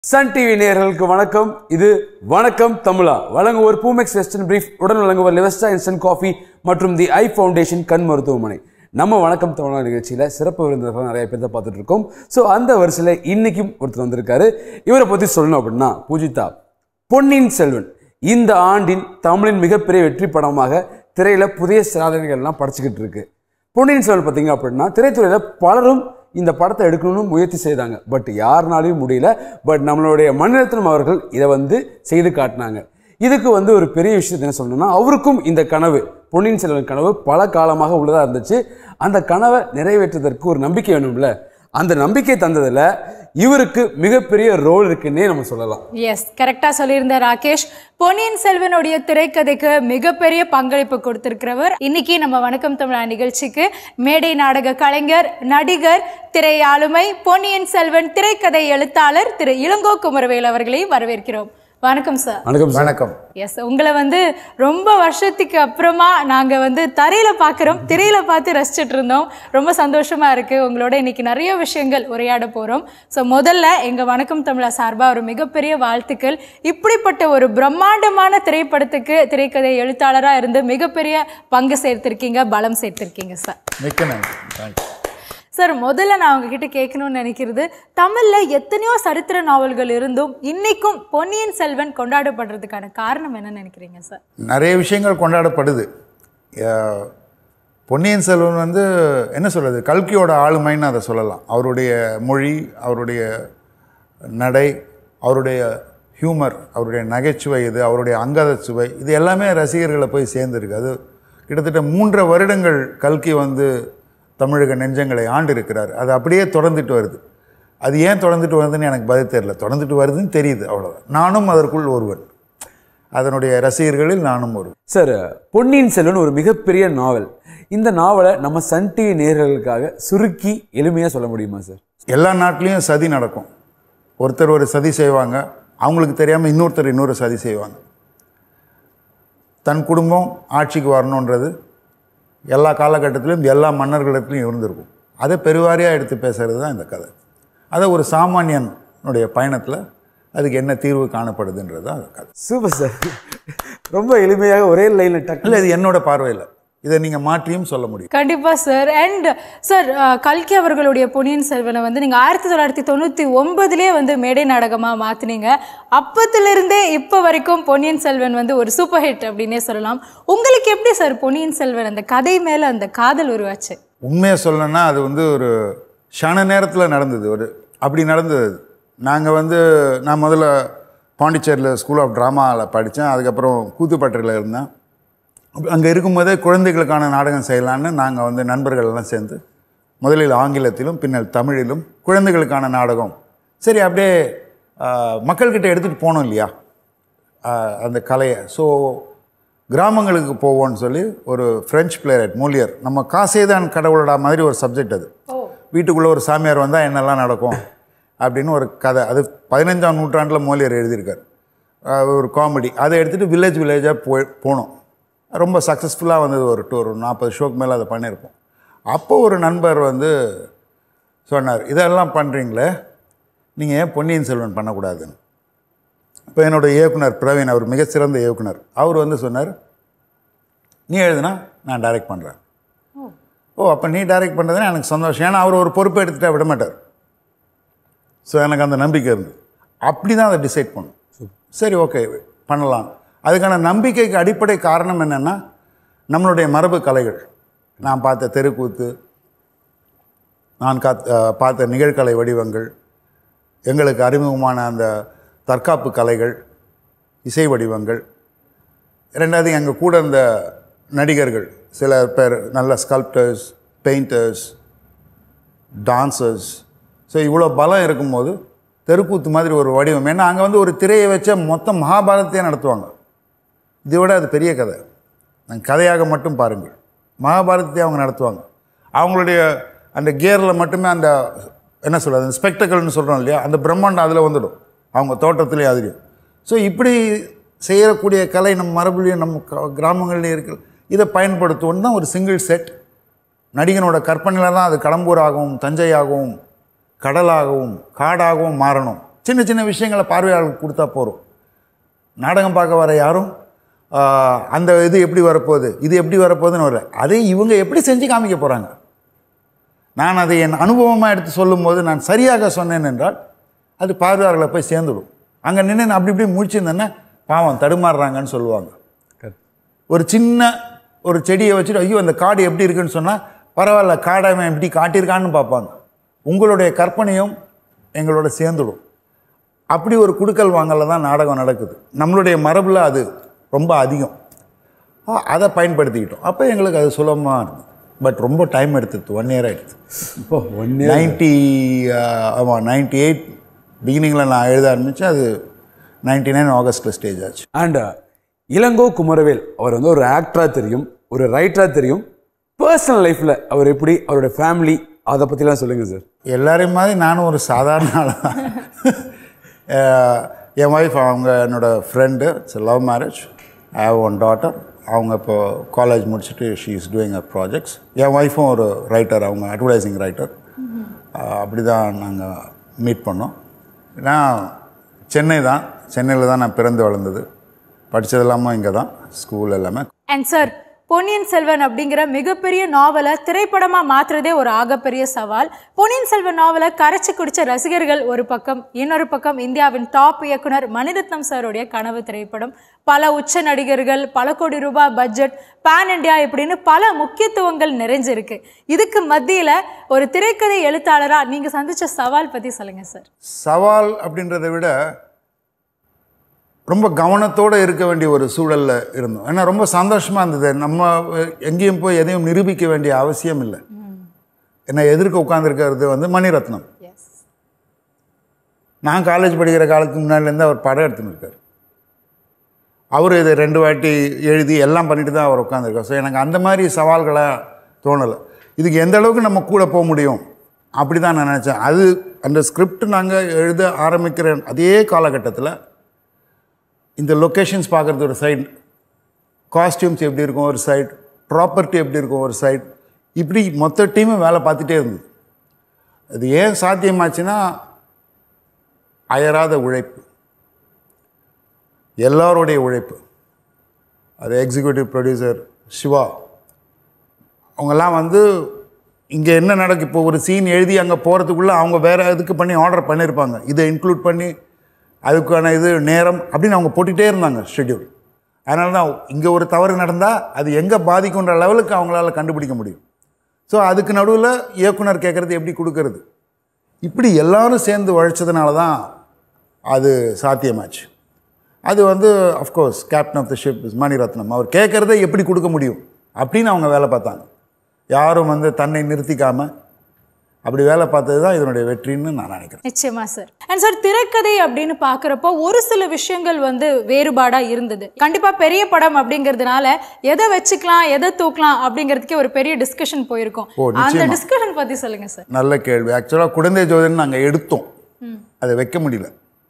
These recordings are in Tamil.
சன் டிவி நேயர்களுக்கு வணக்கம் இது வணக்கம் தமிழா வழங்குவோர் பூமெக்ஸ் வெஸ்டர்ன் பிரீஃப் உடன் வழங்குவோர் லிவஸ்டா இன்ஸ்டன்ட் காஃபி மற்றும் தி ஐ ஃபவுண்டேஷன் கண் மருத்துவமனை நம்ம வணக்கம் தமிழா நிகழ்ச்சியில் சிறப்பு விருந்தினர்கள் நிறைய பேர் தான் பார்த்துட்டு இருக்கோம் ஸோ அந்த வரிசையில் இன்னைக்கும் ஒருத்தர் வந்திருக்காரு இவரை பற்றி சொல்லணும் அப்படின்னா பூஜிதா பொன்னியின் செல்வன் இந்த ஆண்டின் தமிழின் மிகப்பெரிய வெற்றி படமாக திரையில புதிய சாதனைகள்லாம் படைச்சிக்கிட்டு இருக்கு பொன்னியின் செல்வன் பார்த்தீங்க அப்படின்னா திரைத்துறையில் பலரும் இந்த படத்தை எடுக்கணும்னு முயற்சி செய்தாங்க பட் யாருனாலையும் முடியல பட் நம்மளுடைய மணிரத்னம் அவர்கள் இதை வந்து செய்து காட்டினாங்க இதுக்கு வந்து ஒரு பெரிய விஷயத்தை என்ன சொல்லணும்னா அவருக்கும் இந்த கனவு பொன்னியின் செல்வன் கனவு பல காலமாக உள்ளதாக இருந்துச்சு அந்த கனவை நிறைவேற்றுவதற்கு ஒரு நம்பிக்கை வேணும்ல அந்த நம்பிக்கை தந்ததில் இவருக்கு மிகப்பெரிய ரோல் இருக்குன்னே நம்ம சொல்லலாம் எஸ் கரெக்டாக சொல்லியிருந்த ராகேஷ் பொன்னியின் செல்வனுடைய திரைக்கதைக்கு மிகப்பெரிய பங்களிப்பு கொடுத்திருக்கிறவர் இன்னைக்கு நம்ம வணக்கம் தமிழா நிகழ்ச்சிக்கு மேடை நாடக கலைஞர் நடிகர் திரை ஆளுமை பொன்னியின் செல்வன் திரைக்கதை எழுத்தாளர் திரு இளங்கோ குமரவேல் அவர்களையும் வரவேற்கிறோம் வணக்கம் சார் வணக்கம் சார். வணக்கம் எஸ் உங்களை வந்து ரொம்ப வருஷத்துக்கு அப்புறமா நாங்கள் வந்து தரையில் பார்க்குறோம் திரையில பார்த்து ரசிச்சிட்டு இருந்தோம் ரொம்ப சந்தோஷமா இருக்கு உங்களோட இன்னைக்கு நிறைய விஷயங்கள் உரையாட போகிறோம் ஸோ முதல்ல எங்கள் வணக்கம் தமிழா சார்பாக ஒரு மிகப்பெரிய வாழ்த்துக்கள் இப்படிப்பட்ட ஒரு பிரம்மாண்டமான திரைப்படத்துக்கு திரைக்கதை எழுத்தாளராக இருந்து மிகப்பெரிய பங்கு சேர்த்திருக்கீங்க பலம் சேர்த்திருக்கீங்க சார் மிக்க நன்றி தேங்க்யூ சார் முதல்ல நான் உங்ககிட்ட கேட்கணும்னு நினைக்கிறது தமிழ்ல எத்தனையோ சரித்திர நாவல்கள் இருந்தும் இன்னைக்கும் பொன்னியின் செல்வன் கொண்டாடப்படுறதுக்கான காரணம் என்ன நினைக்கிறீங்க சார் நிறைய விஷயங்கள் கொண்டாடப்படுது அஹ், பொன்னியின் செல்வன் வந்து என்ன சொல்கிறது கல்கியோட ஆளுமைன்னு அதை சொல்லலாம் அவருடைய மொழி அவருடைய நடை அவருடைய ஹியூமர் அவருடைய நகைச்சுவை இது அவருடைய அங்கத சுவை இது எல்லாமே ரசிகர்களை போய் சேர்ந்துருக்கு அது கிட்டத்தட்ட மூன்றரை வருடங்கள் கல்கி வந்து தமிழக நெஞ்சங்களை ஆண்டு இருக்கிறார் அது அப்படியே தொடர்ந்துட்டு வருது அது ஏன் தொடர்ந்துட்டு வருதுன்னு எனக்கு பதில் தெரியல தொடர்ந்துட்டு வருதுன்னு தெரியுது அவ்வளோதான் நானும் அதற்குள் ஒருவன் அதனுடைய ரசிகர்களில் நானும் ஒருவன் சார் பொன்னியின் செல்வன் ஒரு மிகப்பெரிய நாவல் இந்த நாவலை நம்ம சன் டிவி நேயர்களுக்காக சுருக்கி எளிமையாக சொல்ல முடியுமா சார் எல்லா நாட்டிலையும் சதி நடக்கும் ஒருத்தர் ஒரு சதி செய்வாங்க அவங்களுக்கு தெரியாமல் இன்னொருத்தர் இன்னொரு சதி செய்வாங்க தன் குடும்பம் ஆட்சிக்கு வரணுன்றது எல்லா காலகட்டத்திலும் எல்லா மன்னர்களிடத்துலையும் இருந்திருக்கும் அதை பெருவாரியாக எடுத்து பேசுறது தான் இந்த கதை அதை ஒரு சாமானியனுடைய பயணத்தில் அதுக்கு என்ன தீர்வு காணப்படுதுன்றது தான் அந்த கதை சூப்பர் சார் ரொம்ப எளிமையாக ஒரே லைனில் டக்கு இல்லை இது என்னோட பார்வையில் இதை நீங்கள் மாற்றியும் சொல்ல முடியும் கண்டிப்பா சார் அண்ட் சார் கல்கி அவர்களுடைய பொன்னியின் செல்வனை வந்து நீங்க ஆயிரத்தி தொள்ளாயிரத்தி தொண்ணூத்தி ஒன்பதுலேயே வந்து மேடை நாடகமா மாத்துனீங்க அப்பத்திலிருந்தே இப்போ வரைக்கும் பொன்னியின் செல்வன் வந்து ஒரு சூப்பர் ஹிட் அப்படின்னே சொல்லலாம் உங்களுக்கு எப்படி சார் பொன்னியின் செல்வன் அந்த கதை மேல அந்த காதல் உருவாச்சு உண்மையை சொல்லணும்னா அது வந்து ஒரு ஷன நேரத்தில் நடந்தது ஒரு அப்படி நடந்தது அது நாங்கள் வந்து நான் முதல்ல பாண்டிச்சேரியில் ஸ்கூல் ஆஃப் ட்ராமாவில் படித்தேன் அதுக்கப்புறம் கூத்துப்பட்டில் இருந்தேன் அங்கே இருக்கும்போதே குழந்தைகளுக்கான நாடகம் செய்யலான்னு நாங்கள் வந்து நண்பர்கள் எல்லாம் சேர்ந்து முதலில் ஆங்கிலத்திலும் பின்னர் தமிழிலும் குழந்தைகளுக்கான நாடகம் சரி அப்படியே ஆஹ், மக்கள்கிட்ட எடுத்துகிட்டு போனோம் இல்லையா ஆஹ், அந்த கலையை ஸோ கிராமங்களுக்கு போவோம்னு சொல்லி ஒரு ஃப்ரெஞ்ச் பிளேயர் மூலியர் நம்ம காசேதான் கடவுளோட மாதிரி ஒரு சப்ஜெக்ட் அது வீட்டுக்குள்ளே ஒரு சாமியார் வந்தால் என்னெல்லாம் நடக்கும் அப்படின்னு ஒரு கதை அது பதினைஞ்சாம் நூற்றாண்டில் மோலியர் எழுதியிருக்கார் ஆஹ், ஒரு காமெடி அதை எடுத்துகிட்டு வில்லேஜ் வில்லேஜாக போய் போனோம் ரொம்ப சக்ஸஸ்ஃபுல்லாக வந்தது ஒரு டூ ஒரு நாற்பது ஷோக்கு மேலே அதை பண்ணியிருப்போம் அப்போ ஒரு நண்பர் வந்து சொன்னார் இதெல்லாம் பண்ணுறீங்களே நீங்கள் ஏன் பொன்னியின் செல்வன் பண்ணக்கூடாதுன்னு இப்போ என்னோட இயக்குனர் பிரவீன் அவர் மிகச்சிறந்த இயக்குனர் அவர் வந்து சொன்னார் நீ எழுதுனா நான் டைரக்ட் பண்ணுறேன் ஓ அப்போ நீ டைரக்ட் பண்ணுறதுனா எனக்கு சந்தோஷம் ஏன்னா அவர் ஒரு பொறுப்பை எடுத்துட்டா விட மாட்டார் ஸோ எனக்கு அந்த நம்பிக்கை இருந்து அப்படி தான் அதை டிசைட் பண்ணும் சரி ஓகே பண்ணலாம் அதுக்கான நம்பிக்கைக்கு அடிப்படை காரணம் என்னென்னா நம்மளுடைய மரபு கலைகள் நான் பார்த்த தெருக்கூத்து நான் காத் அஹ் பார்த்த நிகழ்கலை வடிவங்கள் எங்களுக்கு அறிமுகமான அந்த தற்காப்பு கலைகள் இசை வடிவங்கள் ரெண்டாவது எங்கள் கூட இருந்த நடிகர்கள் சில பேர் நல்ல ஸ்கல்ப்டர்ஸ் பெயிண்டர்ஸ் டான்சர்ஸ் ஸோ இவ்வளோ பலம் இருக்கும்போது தெருக்கூத்து மாதிரி ஒரு வடிவம் ஏன்னா அங்கே வந்து ஒரு திரையை வச்ச மொத்த மகாபாரதத்தையே நடத்துவாங்க இதை விட அது பெரிய கதை நான் கதையாக மட்டும் பாருங்கள் மகாபாரதத்தை அவங்க நடத்துவாங்க அவங்களுடைய அந்த கியரில் மட்டுமே அந்த என்ன சொல்கிறது அந்த ஸ்பெக்டக்கல்னு சொல்கிறோம் இல்லையா அந்த பிரம்மாண்டம் அதில் வந்துடும் அவங்க தோட்டத்திலே அதுலேயும் ஸோ இப்படி செய்யக்கூடிய கலை நம்ம மரபுலையும் நம்ம க- கிராமங்கள்லேயும் இருக்கு இதை பயன்படுத்துவோன்னு தான் ஒரு சிங்கிள் செட் நடிகனோட கற்பனையில் தான் அது கடம்பூராகவும் தஞ்சையாகவும் கடலாகவும் காடாகவும் மாறணும் சின்ன சின்ன விஷயங்களை பார்வையாளர்களுக்கு கொடுத்தா போகிறோம் நாடகம் பார்க்க வர யாரும் ஆஹ், அந்த இது எப்படி வரப்போகுது இது எப்படி வரப்போகுதுன்னு வரல அதை இவங்க எப்படி செஞ்சு காமிக்க போகிறாங்க நான் அதை என் அனுபவமாக எடுத்து சொல்லும்போது நான் சரியாக சொன்னேன் என்றால் அது பார்வையாளர்களை போய் சேர்ந்துடும் அங்கே நின்று நான் அப்படி இப்படி முடிச்சிருந்தேன்னா பாவம் தடுமாறுறாங்கன்னு சொல்லுவாங்க ஒரு சின்ன ஒரு செடியை வச்சுட்டு ஐயோ அந்த காடு எப்படி இருக்குன்னு சொன்னால் பரவாயில்ல காடை அவன் எப்படி காட்டியிருக்கான்னு பார்ப்பாங்க உங்களுடைய கற்பனையும் எங்களோட சேர்ந்துடும் அப்படி ஒரு குடுக்கல் வாங்கல தான் நாடகம் நடக்குது நம்மளுடைய மரபில் அது ரொம்ப அதிகம் ஆ, அதை பயன்படுத்திக்கிட்டோம் அப்போ எங்களுக்கு அது சுலபமாக இருந்தது பட் ரொம்ப டைம் எடுத்தது ஒன் இயர் ஆகிடுது இப்போ ஒன் இயர் நைன்ட்டி ஆமாம் நைன்ட்டி எயிட் பிகினிங்கில் நான் எழுத ஆரம்பித்தேன் அது நைன்டி நைன் ஆகஸ்ட்டில் ஸ்டேஜ் ஆச்சு அண்ட் இளங்கோ குமரவேல் அவர் வந்து ஒரு ஆக்டராக தெரியும் ஒரு ரைட்டராக தெரியும் பர்சனல் லைஃப்பில் அவர் எப்படி அவருடைய ஃபேமிலி அதை பற்றிலாம் சொல்லுங்கள் சார் எல்லாரையும் மாதிரி நானும் ஒரு சாதாரண ஆள் தான் அஹ் என் ஒய்ஃப் அவங்க என்னோட friend it's love marriage I have one daughter அவங்க இப்போ காலேஜ் முடிச்சுட்டு she is doing a projects என் ஒய்ஃபும் ஒரு ரைட்டர் அவங்க அட்வர்டைசிங் ரைட்டர் அப்படி தான் நாங்கள் மீட் பண்ணோம் நான் சென்னை தான் சென்னையில் தான் நான் பிறந்து வளர்ந்தது படித்தது எல்லாமே இங்கே தான் ஸ்கூல் எல்லாமே அண்ட் சார் பொன்னியின் செல்வன் அப்படிங்கிற மிகப்பெரிய நாவலை திரைப்படமா மாத்துறதே ஒரு ஆகப்பெரிய சவால் பொன்னியின் செல்வன் நாவலை கரைச்சு குடிச்ச ரசிகர்கள் ஒரு பக்கம் இன்னொரு பக்கம் இந்தியாவின் டாப் இயக்குனர் மணிரத்னம் சாருடைய கனவு திரைப்படம் பல உச்ச நடிகர்கள் பல கோடி ரூபாய் பட்ஜெட் பேன் இண்டியா இப்படின்னு பல முக்கியத்துவங்கள் நிறைஞ்சிருக்கு இதுக்கு மத்தியில ஒரு திரைக்கதை எழுத்தாளரா நீங்க சந்திச்ச சவால் பத்தி சொல்லுங்க சார் சவால் அப்படின்றத விட ரொம்ப கவனத்தோடு இருக்க வேண்டிய ஒரு சூழலில் இருந்தோம் ஏன்னா ரொம்ப சந்தோஷமாக இருந்தது நம்ம எங்கேயும் போய் எதையும் நிரூபிக்க வேண்டிய அவசியம் இல்லை என்னை எதிர்க்க உட்காந்துருக்கிறது வந்து மணிரத்னம் எஸ் நான் காலேஜ் படிக்கிற காலத்துக்கு முன்னாடிலேருந்து அவர் படம் எடுத்துன்னு இருக்கார் அவர் இதை ரெண்டு வாட்டி எழுதி எல்லாம் பண்ணிட்டு தான் அவர் உட்காந்துருக்கார் ஸோ எனக்கு அந்த மாதிரி சவால்களாக தோணலை இதுக்கு எந்த அளவுக்கு நம்ம கூட போக முடியும் அப்படி தான் நான் நினச்சேன் அது அந்த ஸ்கிரிப்ட் நாங்கள் எழுத ஆரம்பிக்கிற அதே காலகட்டத்தில் இந்த லொக்கேஷன்ஸ் பார்க்குறது ஒரு சைடு காஸ்டியூம்ஸ் எப்படி இருக்கும் ஒரு சைடு ப்ராப்பர்ட்டி எப்படி இருக்கும் ஒரு சைடு இப்படி மொத்த டீமும் வேலை பார்த்துட்டே இருந்தது அது ஏன் சாத்தியமாச்சுன்னா அயராத உழைப்பு எல்லாருடைய உழைப்பு அது எக்ஸிக்யூட்டிவ் ப்ரொடியூசர் சிவா அவங்கெல்லாம் வந்து இங்கே என்ன நடக்கு இப்போ ஒரு சீன் எழுதி அங்கே போகிறதுக்குள்ளே அவங்க வேறு இதுக்கு பண்ணி ஆர்டர் பண்ணியிருப்பாங்க இதை இன்க்ளூட் பண்ணி அதுக்கான இது நேரம் அப்படின்னு அவங்க போட்டுகிட்டே இருந்தாங்க ஷெட்யூல் அதனால தான் இங்கே ஒரு தவறு நடந்தால் அது எங்கே பாதிக்குன்ற லெவலுக்கு அவங்களால கண்டுபிடிக்க முடியும் ஸோ அதுக்கு நடுவில் இயக்குனர் கேட்குறது எப்படி கொடுக்கறது இப்படி எல்லாரும் சேர்ந்து உழைச்சதுனால தான் அது சாத்தியமாச்சு அது வந்து of course captain of the ship is Mani Ratnam அவர் கேட்குறதை எப்படி கொடுக்க முடியும் அப்படின்னு அவங்க வேலை பார்த்தாங்க யாரும் வந்து தன்னை நிறுத்திக்காம அப்படி வேலை பார்த்தது தான் இதனுடைய வெற்றின்னு நான் நினைக்கிறேன் நிச்சயமா சார் அண்ட் சார் திரைக்கதை அப்படின்னு பார்க்குறப்போ ஒரு சில விஷயங்கள் வந்து வேறுபாடா இருந்தது கண்டிப்பா பெரிய படம் அப்படிங்கிறதுனால எதை வச்சுக்கலாம் எதை தூக்கலாம் அப்படிங்கிறதுக்கே ஒரு பெரிய டிஸ்கஷன் போயிருக்கும் ஓ, அந்த நிச்சயமா. டிஸ்கஷன் பத்தி சொல்லுங்க சார் நல்ல கேள்வி ஆக்சுவலாக குழந்தை ஜோதின்னு நாங்கள் எடுத்தோம் அதை வைக்க முடியல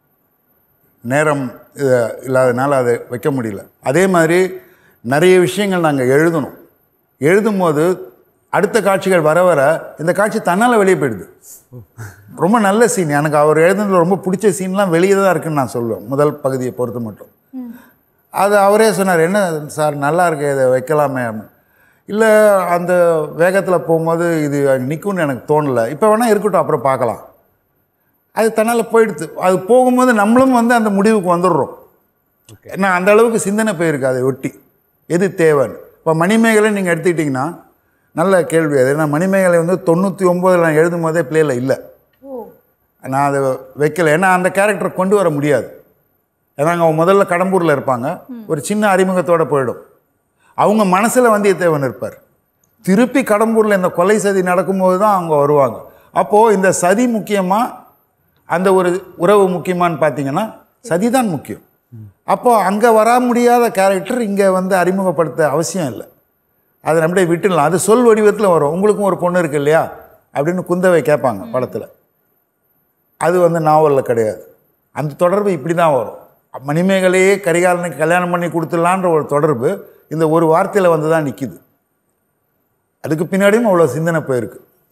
நேரம் இது இல்லாதனால அதை வைக்க முடியல அதே மாதிரி நிறைய விஷயங்கள் நாங்கள் எழுதணும் எழுதும்போது அடுத்த காட்சிகள் வர வர இந்த காட்சி தன்னால் வெளியே போயிடுது ரொம்ப நல்ல சீன் எனக்கு அவர் எழுதுனதுல ரொம்ப பிடிச்ச சீன்லாம் வெளியே தான் இருக்குன்னு நான் சொல்லுவேன் முதல் பகுதியை பொறுத்து மட்டும் அது அவரே சொன்னார் என்ன சார் நல்லா இருக்கு இதை வைக்கலாமே இல்லை அந்த வேகத்தில் போகும்போது இது நிற்கும்னு எனக்கு தோணலை இப்போ வேணால் இருக்கட்டும் அப்புறம் பார்க்கலாம் அது தன்னால் போயிடுது அது போகும்போது நம்மளும் வந்து அந்த முடிவுக்கு வந்துடுறோம் ஏன்னா அந்த அளவுக்கு சிந்தனை போயிருக்கு அதை ஒட்டி எது தேவைன்னு இப்போ மணிமேகலை நீங்கள் எடுத்துக்கிட்டிங்கன்னா நல்ல கேள்வி அது ஏன்னா மணிமேகலை வந்து தொண்ணூற்றி ஒம்போதில் நான் எழுதும் போதே பிளேயில் இல்லை நான் அதை வைக்கல ஏன்னா அந்த கேரக்டரை கொண்டு வர முடியாது ஏன்னா அவங்க முதல்ல கடம்பூரில் இருப்பாங்க ஒரு சின்ன அறிமுகத்தோட போயிடும் அவங்க மனசில் வந்தியத்தேவன் இருப்பார் திருப்பி கடம்பூரில் இந்த கொலை சதி நடக்கும்போது தான் அவங்க வருவாங்க அப்போது இந்த சதி முக்கியமாக அந்த ஒரு உறவு முக்கியமான்னு பார்த்தீங்கன்னா சதி தான் முக்கியம் அப்போ அங்கே வர முடியாத கேரக்டர் இங்கே வந்து அறிமுகப்படுத்த அவசியம் இல்லை அதை நம்மளே விட்டுடலாம் அது சொல் வடிவத்தில் வரும் உங்களுக்கும் ஒரு பொண்ணு இருக்கு இல்லையா அப்படின்னு குந்தவை கேட்பாங்க படத்தில் அது வந்து நாவலில் கிடையாது அந்த தொடர்பு இப்படி தான் வரும் மணிமேகலையே கரிகாலனுக்கு கல்யாணம் பண்ணி கொடுத்துடலான்ற ஒரு தொடர்பு இந்த ஒரு வார்த்தையில் வந்து தான் நிற்கிது அதுக்கு பின்னாடியும் அவ்வளோ சிந்தனை போயிருக்கு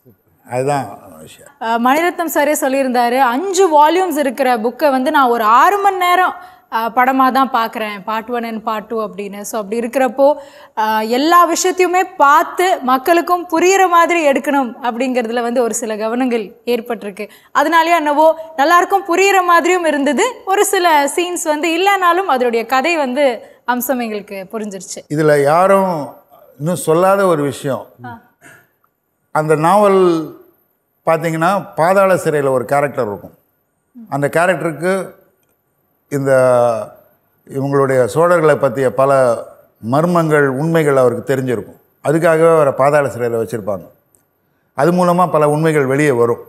அதுதான் விஷயம் அஹ் மணிரத்னம் சாரே சொல்லியிருந்தாரு அஞ்சு வால்யூம்ஸ் இருக்கிற புக்கை வந்து நான் ஒரு ஆறு மணி நேரம் படமாக தான் பார்க்குறேன் part one and part two அப்படின்னு ஸோ அப்படி இருக்கிறப்போ அஹ், எல்லா விஷயத்தையுமே பார்த்து மக்களுக்கும் புரியிற மாதிரி எடுக்கணும் அப்படிங்கிறதுல வந்து ஒரு சில கவனங்கள் ஏற்பட்டிருக்கு அதனாலயே என்னவோ எல்லாருக்கும் புரியிற மாதிரியும் இருந்தது ஒரு சில சீன்ஸ் வந்து இல்லைனாலும் அதனுடைய கதை வந்து அம்சம் எங்களுக்கு புரிஞ்சிருச்சு இதில் யாரும் இன்னும் சொல்லாத ஒரு விஷயம் அந்த நாவல் பார்த்தீங்கன்னா பாதாள சிறையில் ஒரு கேரக்டர் இருக்கும் அந்த கேரக்டருக்கு இந்த இவங்களுடைய சோழர்களை பற்றிய பல மர்மங்கள் உண்மைகள் அவருக்கு தெரிஞ்சிருக்கும் அதுக்காகவே அவரை பாதாள சிறையில் வச்சுருப்பாங்க அது மூலமாக பல உண்மைகள் வெளியே வரும்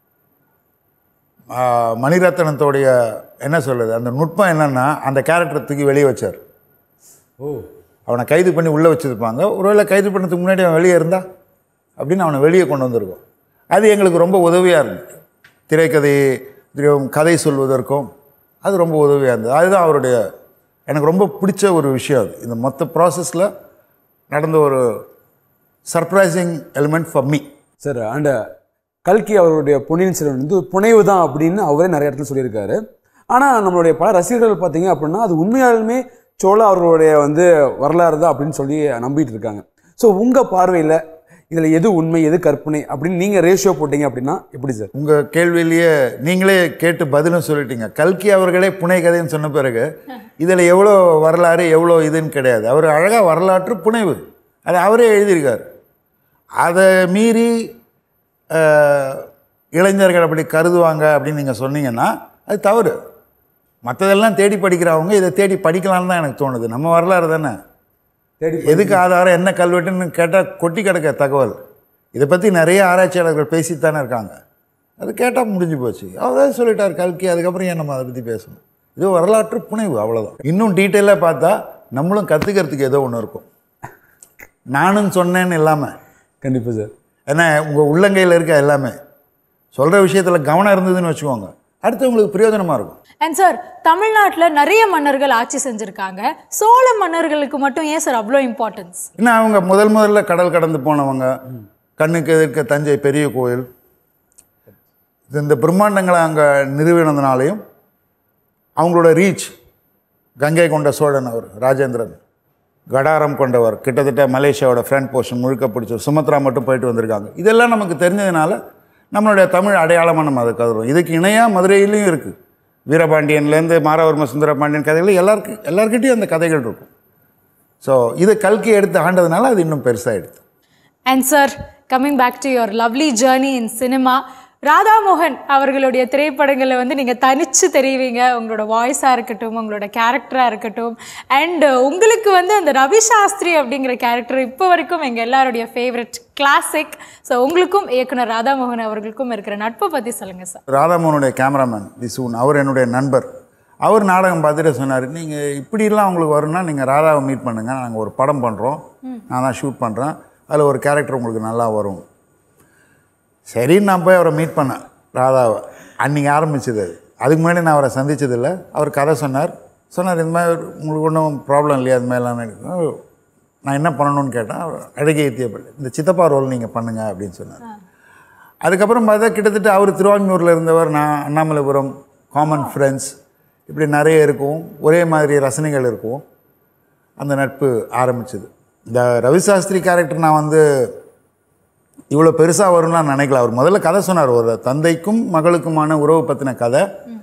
ஆஹ் மணிரத்னத்தோடைய என்ன சொல்லுது அந்த நுட்பம் என்னன்னா அந்த கேரக்டரை தூக்கி வெளியே வச்சார் ஓ அவனை கைது பண்ணி உள்ளே வச்சுருப்பாங்க ஒருவேளை கைது பண்ணதுக்கு முன்னாடி அவன் வெளியே இருந்தா அப்படின்னு அவனை வெளியே கொண்டு வந்திருக்கோம் அது எங்களுக்கு ரொம்ப உதவியாக இருந்தது திரைக்கதை திரையும் கதை சொல்வதற்கும் அது ரொம்ப உதவியாக இருந்தது அதுதான் அவருடைய எனக்கு ரொம்ப பிடிச்ச ஒரு விஷயம் அது இந்த மொத்த ப்ராசஸில் நடந்த ஒரு surprising element for me sir and கல்கி அவருடைய பொன்னியின் செல்வன் வந்து புனைவு தான் அப்படின்னு அவரே நிறைய இடத்துல சொல்லியிருக்காரு ஆனால் நம்மளுடைய பல ரசிகர்கள் பார்த்தீங்க அப்படின்னா அது உண்மையாலுமே சோழ அவர்களுடைய வந்து வரலாறு தான் அப்படின்னு சொல்லி நம்பிட்டு இருக்காங்க ஸோ உங்கள் பார்வையில் இதில் எது உண்மை எது கற்பனை அப்படின்னு நீங்கள் ரேஷியோ போட்டீங்க அப்படின்னா எப்படி சார் உங்கள் கேள்வியிலேயே நீங்களே கேட்டு பதிலும் சொல்லிட்டீங்க கல்கி அவர்களே புனை கதைன்னு சொன்ன பிறகு இதில் எவ்வளோ வரலாறு எவ்வளோ இதுன்னு கிடையாது அவர் அழகாக வரலாற்று புனைவு அது அவரே எழுதியிருக்கார் அதை மீறி அஹ், இளைஞர்கள் அப்படி கருதுவாங்க அப்படின்னு நீங்கள் சொன்னீங்கன்னா அது தவறு மற்றதெல்லாம் தேடி படிக்கிறவங்க இதை தேடி படிக்கலாம்னு தான் எனக்கு தோணுது நம்ம வரலாறு தானே தேடி எதுக்கு ஆதாரம் என்ன கல்வெட்டுன்னு கேட்டால் கொட்டி கிடக்க தகவல் இதை பற்றி நிறைய ஆராய்ச்சியாளர்கள் பேசித்தானே இருக்காங்க அது கேட்டால் முடிஞ்சு போச்சு அவரே சொல்லிட்டார் கல்கி அதுக்கப்புறம் ஏன் நம்ம அதை பற்றி பேசணும் இது வரலாற்று புனைவு அவ்வளோதான் இன்னும் டீட்டெயிலாக பார்த்தா நம்மளும் கற்றுக்கிறதுக்கு ஏதோ ஒன்று இருக்கும் நானும் சொன்னேன்னு இல்லாமல் கண்டிப்பாக சார் ஏன்னா உங்கள் உள்ளங்கையில் இருக்க எல்லாமே சொல்கிற விஷயத்தில் கவனம் இருந்ததுன்னு வச்சுக்கோங்க அடுத்தவங்களுக்கு பிரயோஜனமாக இருக்கும் அண்ட் சார் தமிழ்நாட்டில் நிறைய மன்னர்கள் ஆட்சி செஞ்சுருக்காங்க சோழ மன்னர்களுக்கு மட்டும் ஏன் சார் அவ்வளோ இம்பார்ட்டன்ஸ் ஏன்னா அவங்க முதல் முதல்ல கடல் கடந்து போனவங்க கண்ணுக்கு எதிர்க்க தஞ்சை பெரிய கோயில் இது இந்த பிரம்மாண்டங்களை அங்கே நிறுவினதுனாலையும் அவங்களோட ரீச் கங்கை கொண்ட சோழன் அவர் ராஜேந்திரன் கடாரம் கொண்டவர் கிட்டத்தட்ட மலேசியாவோட ஃப்ரண்ட் போர்ஷன் முழுக்க பிடிச்சவர் சுமத்ரா மட்டும் போயிட்டு வந்திருக்காங்க இதெல்லாம் நமக்கு தெரிஞ்சதுனால நம்மளுடைய தமிழ் அடையாளமாக நம்ம அதை கருதுறோம் இதுக்கு இணையாக மதுரையிலையும் இருக்குது வீரபாண்டியன்லேருந்து மாரவர்ம சுந்தரபாண்டியன் கதைகள் எல்லாருக்கும் எல்லாருக்கிட்டையும் அந்த கதைகள் இருக்கும் ஸோ இதை கல்கி எடுத்து ஆண்டதுனால அது இன்னும் பெருசாகிடுது and sir coming back to your lovely journey in cinema Radha Mohan அவர்களுடைய திரைப்படங்களில் வந்து நீங்கள் தனிச்சு தெரிவிங்க உங்களோட வாய்ஸாக இருக்கட்டும் உங்களோட கேரக்டராக இருக்கட்டும் அண்ட் உங்களுக்கு வந்து அந்த ரவி சாஸ்திரி அப்படிங்கிற கேரக்டர் இப்போ வரைக்கும் எங்கள் எல்லாருடைய ஃபேவரட் கிளாசிக் ஸோ உங்களுக்கும் இயக்குனர் ராதாமோகன் அவர்களுக்கும் இருக்கிற நட்பை பற்றி சொல்லுங்கள் சார் ராதாமோகனுடைய கேமராமேன் விசுவன் அவர் என்னுடைய நண்பர் அவர் நாடகம் பார்த்துட்டு சொன்னார் நீங்கள் இப்படிலாம் உங்களுக்கு வரும்னா நீங்கள் ராதாவை மீட் பண்ணுங்கள் நாங்கள் ஒரு படம் பண்ணுறோம் நான் தான் ஷூட் பண்ணுறேன் அதில் ஒரு கேரக்டர் உங்களுக்கு நல்லா வரும் சரின்னு நான் போய் அவரை மீட் பண்ணேன் ராதாவை அன்றைக்கி ஆரம்பிச்சது அது அதுக்கு முன்னாடி நான் அவரை சந்திச்சதில்லை அவர் கதை சொன்னார் சொன்னார் இந்த மாதிரி உங்களுக்கு ஒன்றும் ப்ராப்ளம் இல்லையா அது மாதிரிலாம் எனக்கு நான் என்ன பண்ணணும்னு கேட்டேன் அவர் அழகிய தீயப்பள்ளி இந்த சித்தப்பா ரோல் நீங்கள் பண்ணுங்க அப்படின்னு சொன்னார் அதுக்கப்புறம் பார்த்தா கிட்டத்தட்ட அவர் திருவாங்கூரில் இருந்தவர் நான் அண்ணாமலைபுரம் காமன் ஃப்ரெண்ட்ஸ் இப்படி நிறைய இருக்கும் ஒரே மாதிரி ரசனைகள் இருக்கும் அந்த நட்பு ஆரம்பிச்சது இந்த ரவிசாஸ்திரி கேரக்டர் நான் வந்து இவ்வளோ பெருசாக வரும்னு நான் நினைக்கல அவர் முதல்ல கதை சொன்னார் ஒரு தந்தைக்கும் மகளுக்குமான உறவு பற்றின கதை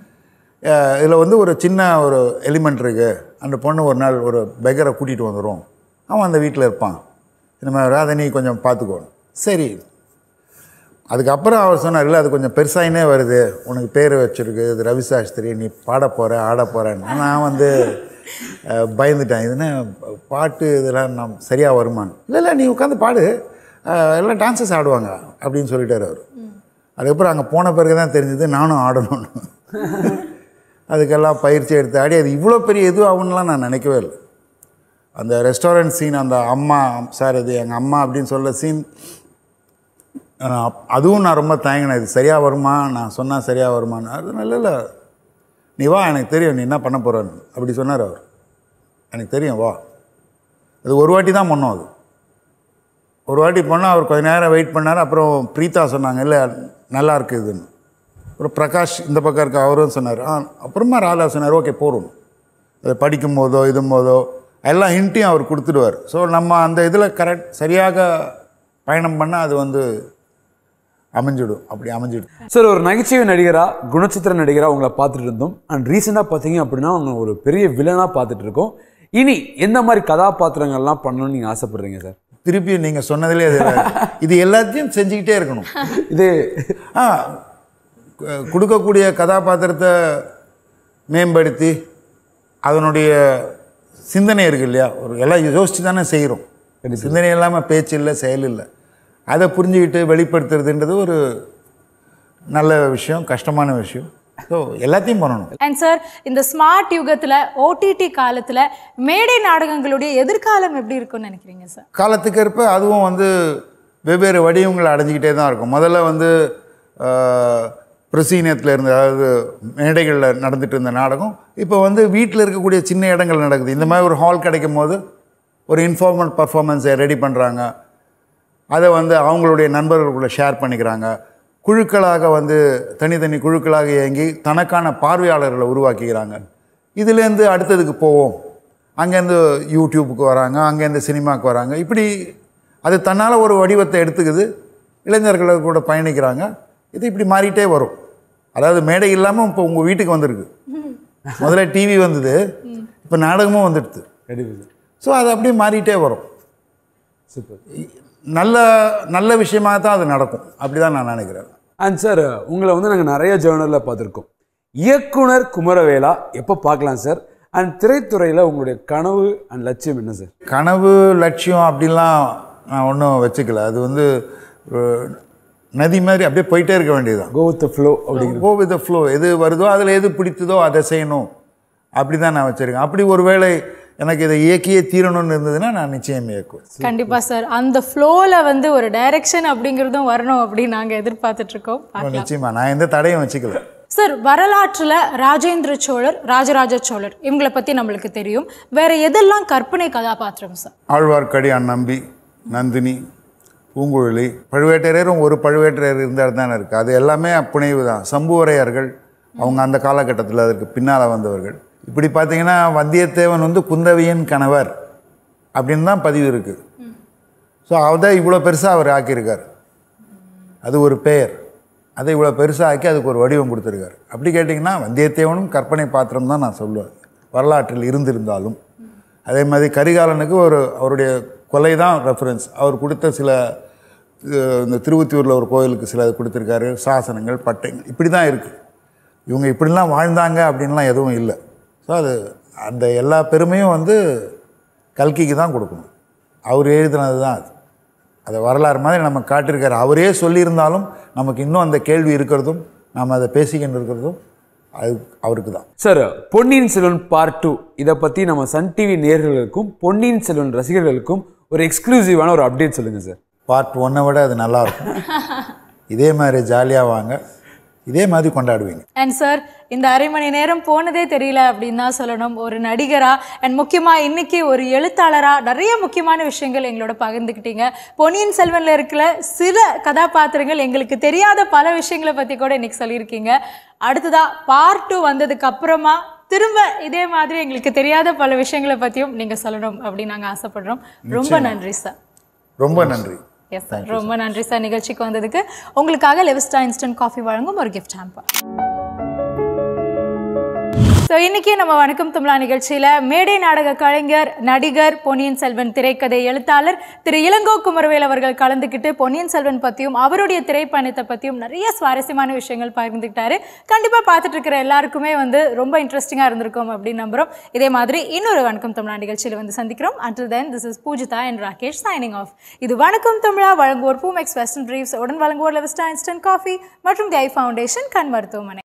இதில் வந்து ஒரு சின்ன ஒரு எலிமெண்ட் இருக்குது அந்த பொண்ணு ஒரு நாள் ஒரு பெகரை கூட்டிகிட்டு வந்துடும் அவன் அந்த வீட்டில் இருப்பான் இந்த மாதிரி ராதை நீ கொஞ்சம் பார்த்துக்கோ சரி அதுக்கப்புறம் அவர் சொன்னார் இல்லை அது கொஞ்சம் பெருசாயினே வருது உனக்கு பேர் வச்சிருக்கு இது ரவி சாஸ்திரி நீ பாட போகிற ஆட போகிறேன்னு நான் வந்து அஹ், பயந்துட்டேன் இது என்ன பாட்டு இதெல்லாம் நான் சரியாக வருமான்னு இல்லை இல்லை நீ உட்காந்து பாடு அஹ், எல்லாம் டான்சஸ் ஆடுவாங்க அப்படின்னு சொல்லிட்டார் அவர் அதுக்கப்புறம் அங்கே போன பிறகு தான் தெரிஞ்சது நானும் ஆடணும்னு அதுக்கெல்லாம் பயிற்சி எடுத்து ஆடி அது இவ்வளோ பெரிய இது ஆகும்னுலாம் நான் நினைக்கவே இல்லை அந்த ரெஸ்டாரண்ட் சீன் அந்த அம்மா சார் இது எங்கள் அம்மா அப்படின்னு சொல்ல சீன் அதுவும் நான் ரொம்ப தயங்கினேன் இது சரியாக வருமா நான் சொன்னால் சரியாக வருமான்னு அது நல்ல இல்லை நீ வா எனக்கு தெரியும் நீ என்ன பண்ண போகிறன்னு அப்படி சொன்னார் அவர் எனக்கு தெரியும் வா அது ஒரு வாட்டி தான் பண்ணோம் அது ஒரு வாட்டி போனால் அவர் கொஞ்ச நேரம் வெயிட் பண்ணார் அப்புறம் பிரீதா சொன்னாங்க இல்லை நல்லா இருக்கு இதுன்னு அப்புறம் பிரகாஷ் இந்த பக்கம் இருக்க அவரும் சொன்னார் ஆ அப்புறமா ராதா சொன்னார் ஓகே போகிறோம் அதை படிக்கும் போதோ இதும் போதோ எல்லா ஹிண்ட்டையும் அவர் கொடுத்துடுவார் ஸோ நம்ம அந்த இதில் கரெக்ட் சரியாக பயணம் பண்ணால் அது வந்து அமைஞ்சிடும் அப்படி அமைஞ்சிடும் சார் ஒரு நகைச்சுவை நடிகரா குணச்சித்திர நடிகரா உங்களை பார்த்துட்டு இருந்தோம் அண்ட் ரீசெண்டாக பார்த்தீங்க அப்படின்னா அவங்க ஒரு பெரிய வில்லனாக பார்த்துட்டு இருக்கோம் இனி எந்த மாதிரி கதாபாத்திரங்கள்லாம் பண்ணணும்னு நீங்கள் ஆசைப்படுறீங்க சார் திருப்பி நீங்கள் சொன்னதுலேயே அது இது எல்லாத்தையும் செஞ்சுக்கிட்டே இருக்கணும் இது ஆ கு- கொடுக்கக்கூடிய கதாபாத்திரத்தை மேம்படுத்தி அதனுடைய சிந்தனை இருக்கு இல்லையா ஒரு எல்லாம் யோசிச்சு தானே செய்கிறோம் சிந்தனை இல்லாமல் பேச்சு இல்லை செயல் இல்லை அதை புரிஞ்சுக்கிட்டு வெளிப்படுத்துறதுன்றது ஒரு நல்ல விஷயம் கஷ்டமான விஷயம் ஸோ எல்லாத்தையும் பண்ணணும் அண்ட் சார் இந்த ஸ்மார்ட் யுகத்துல ஓடிடி காலத்துல மேடை நாடகங்களுடைய எதிர்காலம் எப்படி இருக்கும்னு நினைக்கிறீங்க சார் காலத்துக்கு ஏற்ப அதுவும் வந்து வெவ்வேறு வடிவங்களை அடைஞ்சிக்கிட்டே தான் இருக்கும் முதல்ல வந்து பிரசீனியத்தில் இருந்த அதாவது மேடைகளில் நடந்துட்டு இருந்த நாடகம் இப்போ வந்து வீட்டில் இருக்கக்கூடிய சின்ன இடங்கள் நடக்குது இந்த மாதிரி ஒரு ஹால் கிடைக்கும் போது ஒரு இன்ஃபார்மல் பர்ஃபார்மன்ஸை ரெடி பண்ணுறாங்க அதை வந்து அவங்களுடைய நண்பர்களுக்குள்ள ஷேர் பண்ணிக்கிறாங்க குழுக்களாக வந்து தனித்தனி குழுக்களாக இயங்கி தனக்கான பார்வையாளர்களை உருவாக்கிக்கிறாங்க இதுலேருந்து அடுத்ததுக்கு போவோம் அங்கேருந்து யூடியூப்புக்கு வராங்க அங்கேருந்து சினிமாவுக்கு வராங்க இப்படி அது தன்னால் ஒரு வடிவத்தை எடுத்துக்குது இளைஞர்கள் கூட பயணிக்கிறாங்க இது இப்படி மாறிட்டே வரும் அதாவது மேடை இல்லாமல் இப்போ உங்கள் வீட்டுக்கு வந்திருக்கு முதல்ல டிவி வந்தது இப்போ நாடகமும் வந்துடுது கண்டிப்பாக சார் ஸோ அது அப்படியே மாறிட்டே வரும் சூப்பர் நல்ல நல்ல விஷயமாக தான் அது நடக்கும் அப்படி தான் நான் நினைக்கிறேன் அண்ட் சார் உங்களை வந்து நாங்கள் நிறைய ஜேர்னலில் பார்த்துருக்கோம் இயக்குனர் குமரவேலா எப்போ பார்க்கலாம் சார் அண்ட் திரைத்துறையில் உங்களுடைய கனவு அண்ட் லட்சியம் என்ன சார் கனவு லட்சியம் அப்படிலாம் நான் ஒன்றும் வச்சுக்கல அது வந்து ஒரு நதி மாதிரி அப்படியே போயிட்டே இருக்க வேண்டியதுதான் கோ வித் ஃப்ளோ அப்படிங்கிற கோ வித் ஃப்ளோ எது வருதோ அதில் எது பிடித்ததோ அதை செய்யணும் அப்படி தான் நான் வச்சுருக்கேன் அப்படி ஒருவேளை எனக்கு இதை இயக்கியே தீரணும்னு இருந்ததுன்னா நான் நிச்சயம் இயக்குவேன் கண்டிப்பா சார் அந்த ஃப்ளோல வந்து ஒரு டைரக்ஷன் அப்படிங்கிறதும் வரணும் அப்படின்னு நாங்க எதிர்பார்த்துட்டு இருக்கோம் நிச்சயமாக நான் எந்த தடையும் வச்சுக்கல சார் வரலாற்றுல ராஜேந்திர சோழர் ராஜராஜ சோழர் இவங்களை பத்தி நம்மளுக்கு தெரியும் வேற எதெல்லாம் கற்பனை கதாபாத்திரம் சார் ஆழ்வார்க்கடியான் நம்பி நந்தினி பூங்குழலி பழுவேட்டரையரும் ஒரு பழுவேட்டரையர் இருந்தார் தானே இருக்குது அது எல்லாமே புனைவு தான் சம்புவரையர்கள் அவங்க அந்த காலகட்டத்தில் அதற்கு பின்னால் வந்தவர்கள் இப்படி பார்த்தீங்கன்னா வந்தியத்தேவன் வந்து குந்தவியின் கணவர் அப்படின்னு தான் பதிவு இருக்குது ஸோ அதை இவ்வளோ பெருசாக அவர் ஆக்கியிருக்கார் அது ஒரு பெயர் அதை இவ்வளோ பெருசாக ஆக்கி அதுக்கு ஒரு வடிவம் கொடுத்துருக்காரு அப்படி கேட்டிங்கன்னா வந்தியத்தேவனும் கற்பனை பாத்திரம் தான் நான் சொல்லுவேன் வரலாற்றில் இருந்திருந்தாலும் அதே மாதிரி கரிகாலனுக்கு ஒரு அவருடைய கொலை தான் ரெஃபரன்ஸ் அவர் கொடுத்த சில அஹ், இந்த திருவத்தியூரில் ஒரு கோயிலுக்கு சில கொடுத்துருக்காரு சாசனங்கள் பட்டைகள் இப்படி தான் இருக்குது இவங்க இப்படிலாம் வாழ்ந்தாங்க அப்படின்லாம் எதுவும் இல்லை ஸோ அது அந்த எல்லா பெருமையும் வந்து கல்கிக்கு தான் கொடுக்கணும் அவர் எழுதினது தான் அது அதை வரலாறு மாதிரி நம்ம காட்டியிருக்காரு அவரே சொல்லியிருந்தாலும் நமக்கு இன்னும் அந்த கேள்வி இருக்கிறதும் நாம் அதை பேசிக்கிட்டு இருக்கிறதும் அது அவருக்கு தான் sir Ponniyin Selvan part two இதை பற்றி நம்ம சன் டிவி நேயர்களுக்கும் பொன்னியின் செல்வன் ரசிகர்களுக்கும் ஒரு எக்ஸ்க்ளூசிவான ஒரு அப்டேட் சொல்லுங்கள் சார் பார்ட் ஒன்னை விட அது நல்லாயிருக்கும் இதே மாதிரி ஜாலியாக வாங்க இதே மாதிரி கொண்டாடுவீங்க அண்ட் சார் இந்த அரை மணி நேரம் போனதே தெரியல அப்படின்னு தான் சொல்லணும் ஒரு நடிகரா அண்ட் முக்கியமாக இன்னைக்கு ஒரு எழுத்தாளரா நிறைய முக்கியமான விஷயங்கள் எங்களோட பகிர்ந்துக்கிட்டீங்க பொன்னியின் செல்வன்ல இருக்கிற சில கதாபாத்திரங்கள் எங்களுக்கு தெரியாத பல விஷயங்களை பற்றி கூட இன்னைக்கு சொல்லியிருக்கீங்க அடுத்ததா பார்ட் டூ வந்ததுக்கு அப்புறமா திரும்ப இதே மாதிரி எங்களுக்கு தெரியாத பல விஷயங்களை பற்றியும் நீங்கள் சொல்லணும் அப்படின்னு நாங்கள் ஆசைப்படுறோம் ரொம்ப நன்றி சார் ரொம்ப நன்றி எஸ் சார் ரொம்ப நன்றி சார் நிகழ்ச்சிக்கு வந்ததுக்கு உங்களுக்காக லெவிஸ்டா இன்ஸ்டன்ட் காஃபி வழங்கும் ஒரு கிஃப்ட் ஹேம்பர் ஸோ இன்னைக்கு நம்ம வணக்கம் தமிழா நிகழ்ச்சியில் மேடை நாடக கலைஞர் நடிகர் பொன்னியின் செல்வன் திரைக்கதை எழுத்தாளர் திரு இளங்கோ குமரவேல் அவர்கள் கலந்துக்கிட்டு பொன்னியின் செல்வன் பற்றியும் அவருடைய திரைப்பயணத்தை பற்றியும் நிறைய சுவாரஸ்யமான விஷயங்கள் பகிர்ந்துக்கிட்டாரு கண்டிப்பாக பார்த்துட்டு இருக்கிற எல்லாருக்குமே வந்து ரொம்ப இன்ட்ரெஸ்டிங்காக இருந்திருக்கும் அப்படின்னு நம்புகிறோம் இதே மாதிரி இன்னொரு வணக்கம் தமிழா நிகழ்ச்சியில் வந்து சந்திக்கிறோம் until then this is Poojitha and Rakesh signing off இது வணக்கம் தமிழா வழங்குவோர் பூமெக்ஸ் வெஸ்டர்ன் ட்ரீவ்ஸ் உடன் வழங்குவோர் லெவிஸ்டா இன்ஸ்டன்ட் காஃபி மற்றும் தி ஐ ஃபவுண்டேஷன் கண் மருத்துவமனை